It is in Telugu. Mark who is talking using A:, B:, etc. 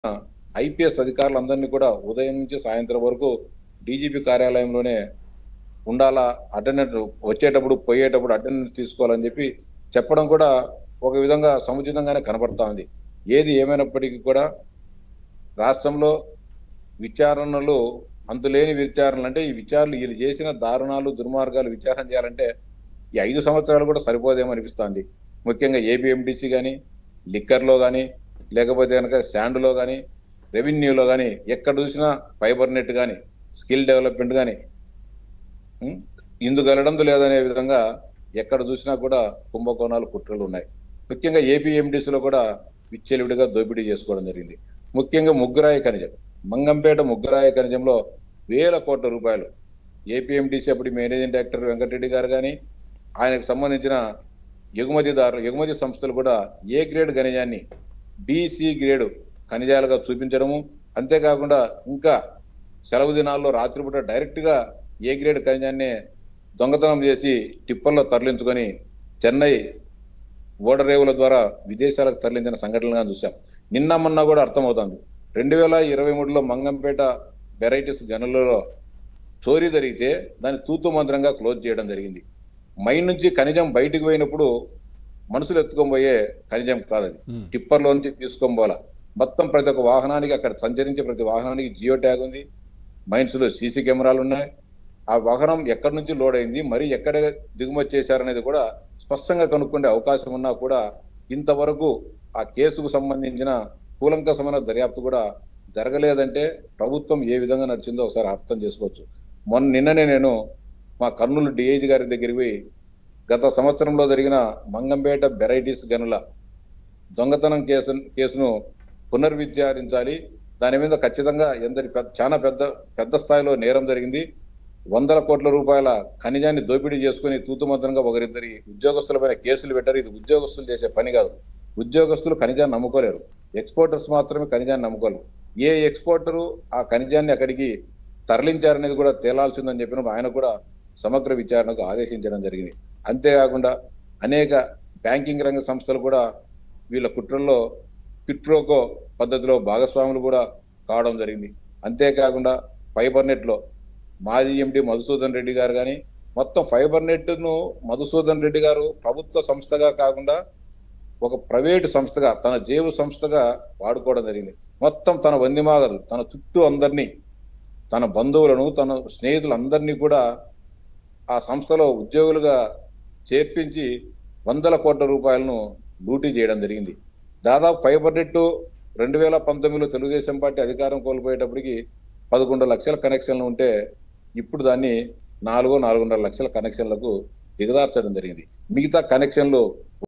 A: ఐపీఎస్ అధికారులందరినీ కూడా ఉదయం నుంచి సాయంత్రం వరకు డీజీపీ కార్యాలయంలోనే ఉండాలా అటెండెన్స్ వచ్చేటప్పుడు పోయేటప్పుడు అటెండెన్స్ తీసుకోవాలని చెప్పి చెప్పడం కూడా ఒక విధంగా సముచితంగానే కనబడతా ఉంది ఏది ఏమైనప్పటికీ కూడా రాష్ట్రంలో విచారణలు అంతులేని విచారణలు అంటే ఈ విచారణలు వీళ్ళు చేసిన దారుణాలు దుర్మార్గాలు విచారణ చేయాలంటే ఈ ఐదు సంవత్సరాలు కూడా సరిపోదేమో అనిపిస్తుంది ముఖ్యంగా ఏబిఎండిసి కానీ లిక్కర్లో కానీ లేకపోతే కనుక శాండ్లో కానీ రెవెన్యూలో కానీ ఎక్కడ చూసినా ఫైబర్ నెట్ కానీ స్కిల్ డెవలప్మెంట్ కానీ ఇందుకు వెళ్ళడంతో లేదనే విధంగా ఎక్కడ చూసినా కూడా కుంభకోణాలు కుట్రలు ఉన్నాయి ముఖ్యంగా ఏపీఎండిసిలో కూడా విచ్చలవిడిగా దోపిడీ చేసుకోవడం జరిగింది ముఖ్యంగా ముగ్గురాయి ఖనిజం మంగంపేట ముగ్గురాయి ఖనిజంలో వేల కోట్ల రూపాయలు ఏపీఎండిసి అప్పుడు మేనేజింగ్ డైరెక్టర్ వెంకటరెడ్డి గారు కానీ ఆయనకు సంబంధించిన ఎగుమతిదారులు ఎగుమతి సంస్థలు కూడా ఏ గ్రేడ్ ఖనిజాన్ని డిసి గ్రేడ్ ఖనిజాలుగా చూపించడము అంతేకాకుండా ఇంకా సెలవు దినాల్లో రాత్రిపూట డైరెక్ట్గా ఏ గ్రేడ్ ఖనిజాన్ని దొంగతనం చేసి టిప్పర్లో తరలించుకొని చెన్నై ఓడరేవుల ద్వారా విదేశాలకు తరలించిన సంఘటనలుగా చూసాం నిన్న మొన్న కూడా అర్థమవుతుంది రెండు వేల ఇరవై మూడులో మంగంపేట వెరైటీస్ గనులలో చోరీ జరిగితే దాన్ని తూతు మంత్రంగా క్లోజ్ చేయడం జరిగింది మైన్ నుంచి ఖనిజం బయటికి పోయినప్పుడు మనుషులు ఎత్తుకొని పోయే ఖనిజం కాదు అది
B: ఉమ్.
A: టిప్పర్లో నుంచి తీసుకొని పోలా మొత్తం ప్రతి ఒక్క వాహనానికి అక్కడ సంచరించే ప్రతి వాహనానికి జియో ట్యాగ్ ఉంది మైన్స్ లో సీసీ కెమెరాలు ఉన్నాయి ఆ వాహనం ఎక్కడి నుంచి లోడ్ అయింది మరి ఎక్కడ దిగుమతి చేశారనేది కూడా స్పష్టంగా కనుక్కుండే అవకాశం ఉన్నా కూడా ఇంతవరకు ఆ కేసుకు సంబంధించిన కూలంకసమైన దర్యాప్తు కూడా జరగలేదంటే ప్రభుత్వం ఏ విధంగా నడిచిందో ఒకసారి అర్థం చేసుకోవచ్చు మొన్న నిన్ననే నేను మా కర్నూలు డిఐజీ గారి దగ్గరికి పోయి గత సంవత్సరంలో జరిగిన మంగంపేట వెరైటీస్ గనుల దొంగతనం కేసు కేసును పునర్విచారించాలి దాని మీద ఖచ్చితంగా ఎందరి పెద్ద- చాలా పెద్ద పెద్ద స్థాయిలో నేరం జరిగింది వందల కోట్ల రూపాయల ఖనిజాన్ని దోపిడీ చేసుకుని తూతుమంత్రంగా ఒకరిద్దరి ఉద్యోగస్తులపైన కేసులు పెట్టారు ఇది ఉద్యోగస్తులు చేసే పని కాదు ఉద్యోగస్తులు ఖనిజాన్ని నమ్ముకోలేరు ఎక్స్పోర్టర్స్ మాత్రమే ఖనిజాన్ని నమ్ముకోలేరు ఏ ఎక్స్పోర్టరు ఆ ఖనిజాన్ని అక్కడికి తరలించారనేది కూడా తేలాల్సిందని చెప్పినప్పుడు ఆయన కూడా సమగ్ర విచారణకు ఆదేశించడం జరిగింది అంతేకాకుండా అనేక బ్యాంకింగ్ రంగ సంస్థలు కూడా వీళ్ళ కుట్రల్లో పిట్రోకో పద్ధతిలో భాగస్వాములు కూడా కావడం జరిగింది అంతేకాకుండా ఫైబర్ నెట్ లో మాజీ ఎండి మధుసూదన్ రెడ్డి గారు కానీ మొత్తం ఫైబర్ నెట్ ను మధుసూదన్ రెడ్డి గారు ప్రభుత్వ సంస్థగా కాకుండా ఒక ప్రైవేటు సంస్థగా తన జేబు సంస్థగా వాడుకోవడం జరిగింది మొత్తం తన వందిమాగలు తన చుట్టూ అందరినీ తన బంధువులను తన స్నేహితులందరినీ కూడా ఆ సంస్థలో ఉద్యోగులుగా చేర్పించి వందల కోట్ల రూపాయలను లూటీ చేయడం జరిగింది దాదాపు ఫైబర్ నెట్ రెండు వేల పంతొమ్మిదిలో తెలుగుదేశం పార్టీ అధికారం కోల్పోయేటప్పటికి పదకొండు లక్షల కనెక్షన్లు ఉంటే ఇప్పుడు దాన్ని నాలుగో నాలుగున్నర లక్షల కనెక్షన్లకు దిగదార్చడం జరిగింది మిగతా కనెక్షన్లు